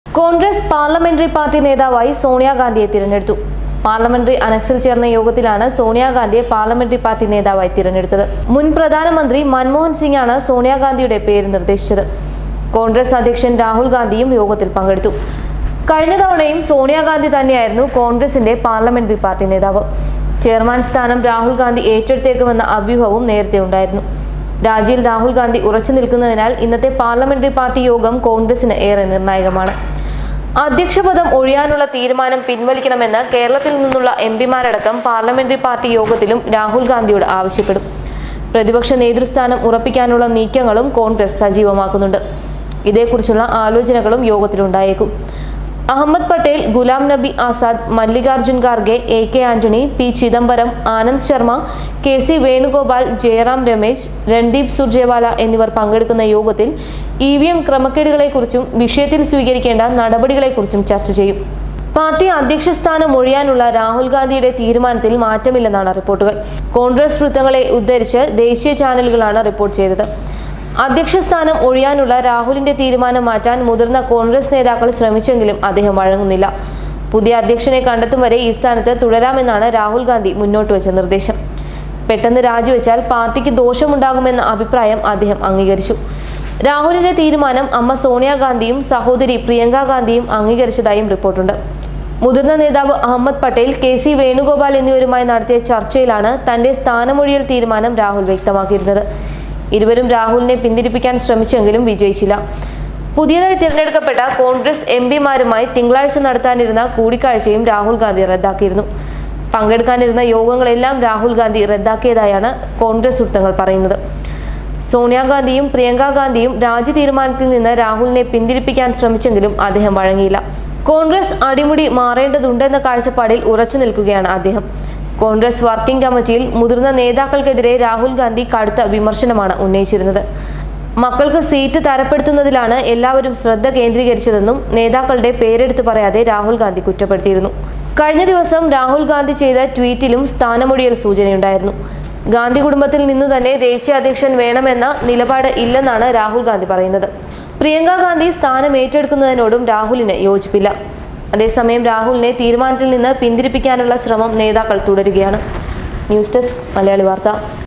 Congress parliamentary party നേതാവായി സോണിയാഗാന്ധിയെ തിരഞ്ഞെടുത്തു parliamentary അനക്സിൽ ചേർന്ന യോഗത്തിലാണ് സോണിയാഗാന്ധിയെ പാർലമെന്ററി പാർട്ടി നേതാവായി തിരഞ്ഞെടുത്തത് മുൻ പ്രധാനമന്ത്രി മൻമോഹൻ സിംഗാണ് സോണിയാഗാന്ധിയുടെ പേര് നിർദ്ദേശിച്ചത് കോൺഗ്രസ് അധ്യക്ഷൻ രാഹുൽ ഗാന്ധിയും യോഗത്തിൽ പങ്കെടുത്തു കഴിഞ്ഞ തവണയും സോണിയാഗാന്ധി തന്നെയായിരുന്നു കോൺഗ്രസിന്റെ പാർലമെന്ററി പാർട്ടി നേതാവ് ചെയർമാൻ സ്ഥാനം രാഹുൽ ഗാന്ധി ഏറ്റെടുത്തേക്കുമെന്ന അഭ്യൂഹവും നേരത്തെ ഉണ്ടായിരുന്നു രാജിയിൽ രാഹുൽ ഗാന്ധി ഉറച്ചു നിൽക്കുന്നതിനാൽ ഇന്നത്തെ പാർലമെന്ററി പാർട്ടി യോഗം കോൺഗ്രസിന് ഏറെ നിർണായകമാണ് അധ്യക്ഷപദം ഒഴിയാനുള്ള തീരുമാനം പിൻവലിക്കണമെന്ന് കേരളത്തിൽ നിന്നുള്ള എം പിമാരടക്കം പാർലമെന്ററി പാർട്ടി യോഗത്തിലും രാഹുൽ ഗാന്ധിയോട് ആവശ്യപ്പെടും പ്രതിപക്ഷ നേതൃസ്ഥാനം ഉറപ്പിക്കാനുള്ള നീക്കങ്ങളും Congress സജീവമാക്കുന്നുണ്ട് ഇതേക്കുറിച്ചുള്ള ആലോചനകളും യോഗത്തിലുണ്ടായേക്കും Ahmed Patel Ghulam Nabi Azad Mallikarjun Kharge A K Antony P Chidambaram Anand Sharma K C Venugopal Jairam Ramesh Randeep Surjewala എന്നിവർ പങ്കെടുക്കുന്ന യോഗത്തിൽ ഇ വി എം ക്രമക്കേടുകളെക്കുറിച്ചും വിഷയത്തിൽ സ്വീകരിക്കേണ്ട നടപടികളെക്കുറിച്ചും ചർച്ച ചെയ്യും പാർട്ടി അധ്യക്ഷ സ്ഥാനം ഒഴിയാനുള്ള രാഹുൽ ഗാന്ധിയുടെ തീരുമാനത്തിൽ മാറ്റമില്ലെന്നാണ് റിപ്പോർട്ടുകൾ കോൺഗ്രസ് വൃത്തങ്ങളെ ഉദ്ധരിച്ച് ദേശീയ ചാനലുകളാണ് റിപ്പോർട്ട് ചെയ്തത് അധ്യക്ഷ സ്ഥാനം ഒഴിയാനുള്ള രാഹുലിന്റെ തീരുമാനം മാറ്റാൻ മുതിർന്ന കോൺഗ്രസ് നേതാക്കൾ ശ്രമിച്ചെങ്കിലും അദ്ദേഹം വഴങ്ങുന്നില്ല പുതിയ അധ്യക്ഷനെ കണ്ടെത്തും വരെ ഈ സ്ഥാനത്ത് തുടരാമെന്നാണ് രാഹുൽ ഗാന്ധി മുന്നോട്ട് വെച്ച നിർദ്ദേശം പെട്ടെന്ന് രാജിവെച്ചാൽ പാർട്ടിക്ക് ദോഷമുണ്ടാകുമെന്ന അഭിപ്രായം അദ്ദേഹം അംഗീകരിച്ചു രാഹുലിന്റെ തീരുമാനം അമ്മ സോണിയാഗാന്ധിയും സഹോദരി പ്രിയങ്ക ഗാന്ധിയും അംഗീകരിച്ചതായും റിപ്പോർട്ടുണ്ട് മുതിർന്ന നേതാവ് അഹമ്മദ് പട്ടേൽ കെ സി വേണുഗോപാൽ എന്നിവരുമായി നടത്തിയ ചർച്ചയിലാണ് തന്റെ സ്ഥാനമൊഴിയൽ തീരുമാനം രാഹുൽ വ്യക്തമാക്കിയിരുന്നത് ഇരുവരും രാഹുലിനെ പിന്തിരിപ്പിക്കാൻ ശ്രമിച്ചെങ്കിലും വിജയിച്ചില്ല പുതിയതായി തിരഞ്ഞെടുക്കപ്പെട്ട കോൺഗ്രസ് എം പിമാരുമായി തിങ്കളാഴ്ച നടത്താനിരുന്ന കൂടിക്കാഴ്ചയും രാഹുൽ ഗാന്ധി റദ്ദാക്കിയിരുന്നു പങ്കെടുക്കാനിരുന്ന യോഗങ്ങളെല്ലാം രാഹുൽ ഗാന്ധി റദ്ദാക്കിയതായാണ് കോൺഗ്രസ് വൃത്തങ്ങൾ പറയുന്നത് സോണിയാഗാന്ധിയും പ്രിയങ്ക ഗാന്ധിയും രാജി തീരുമാനത്തിൽ നിന്ന് രാഹുലിനെ പിന്തിരിപ്പിക്കാൻ ശ്രമിച്ചെങ്കിലും അദ്ദേഹം വഴങ്ങിയില്ല കോൺഗ്രസ് അടിമുടി മാറേണ്ടതുണ്ടെന്ന കാഴ്ചപ്പാടിൽ ഉറച്ചു നിൽക്കുകയാണ് അദ്ദേഹം കോൺഗ്രസ് വർക്കിംഗ് കമ്മിറ്റിയിൽ മുതിർന്ന നേതാക്കൾക്കെതിരെ രാഹുൽ ഗാന്ധി കടുത്ത വിമർശനമാണ് ഉന്നയിച്ചിരുന്നത് മക്കൾക്ക് സീറ്റ് തരപ്പെടുത്തുന്നതിലാണ് എല്ലാവരും ശ്രദ്ധ കേന്ദ്രീകരിച്ചതെന്നും നേതാക്കളുടെ പേരെടുത്ത് പറയാതെ രാഹുൽ ഗാന്ധി കുറ്റപ്പെടുത്തിയിരുന്നു കഴിഞ്ഞ ദിവസം രാഹുൽ ഗാന്ധി ചെയ്ത ട്വീറ്റിലും സ്ഥാനമൊഴിയൽ സൂചനയുണ്ടായിരുന്നു ഗാന്ധി കുടുംബത്തിൽ നിന്നു തന്നെ ദേശീയ അധ്യക്ഷൻ വേണമെന്ന നിലപാട് ഇല്ലെന്നാണ് രാഹുൽ ഗാന്ധി പറയുന്നത് പ്രിയങ്ക ഗാന്ധി സ്ഥാനം ഏറ്റെടുക്കുന്നതിനോടും രാഹുലിന് യോജിപ്പില്ല അതേസമയം രാഹുലിനെ തീരുമാനത്തിൽ നിന്ന് പിന്തിരിപ്പിക്കാനുള്ള ശ്രമം നേതാക്കൾ തുടരുകയാണ് ന്യൂസ് ഡെസ്ക് മലയാളി വാർത്ത